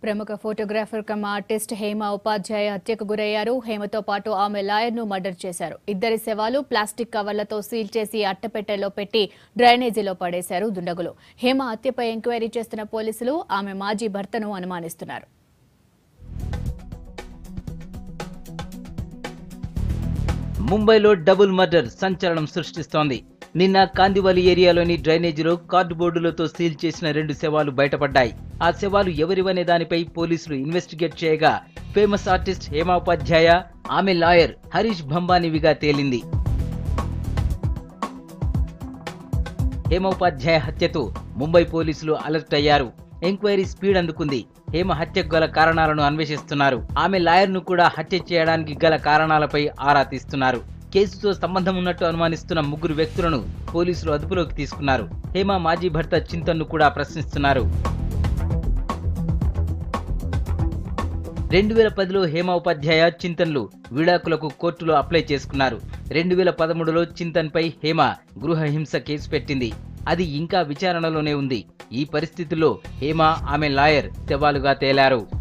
ప్రముఖ photographer come artist Hema ఉపాధ్యాయ హత్యకు గురయ్యారు హేమతో పాటు ఆమె లాయర్ను మర్డర్ చేశారు ఇద్దరి శవాలు ప్లాస్టిక్ కవర్లతో సీల్ చేసి అట్టపెట్టెలో పెట్టి డ్రైనేజీలో పడేశారు దుండగులు హేమ హత్యపై ఎంక్వైరీ చేస్తున్న పోలీసులు ఆమె మాజీ భర్తను అనుమానిస్తున్నారు ముంబైలో డబుల్ మర్డర్ సంచలనం సృష్టిస్తోంది నిన్న కాందివలి ఏరియాలోని డ్రైనేజీలో కార్డుబోర్డులతో సీల్ చేసిన రెండు శవాలు బయటపడ్డాయి ఆ శవాలు ఎవరివనే దానిపై పోలీసులు ఇన్వెస్టిగేట్ చేయగా ఫేమస్ ఆర్టిస్ట్ హేమా ఉపాధ్యాయ ఆమె లాయర్ హరీష్ భంబానివిగా తేలింది హేమ ఉపాధ్యాయ హత్యతో ముంబై పోలీసులు అలర్ట్ అయ్యారు ఎంక్వైరీ స్పీడ్ అందుకుంది హేమ హత్యకు గల కారణాలను అన్వేషిస్తున్నారు ఆమె లాయర్ను కూడా హత్య చేయడానికి గల కారణాలపై ఆరా తీస్తున్నారు కేసుతో సంబంధం ఉన్నట్టు అనుమానిస్తున్న ముగ్గురు వ్యక్తులను పోలీసులు అదుపులోకి తీసుకున్నారు హేమ మాజీ భర్త చింతన్ను కూడా ప్రశ్నిస్తున్నారు రెండు వేల పదిలో హేమ ఉపాధ్యాయ చింతన్లు విడాకులకు కోర్టులో అప్లై చేసుకున్నారు రెండు వేల పదమూడులో చింతన్పై హేమ గృహ హింస కేసు పెట్టింది అది ఇంకా విచారణలోనే ఉంది ఈ పరిస్థితుల్లో హేమ ఆమె లాయర్ శవాలుగా తేలారు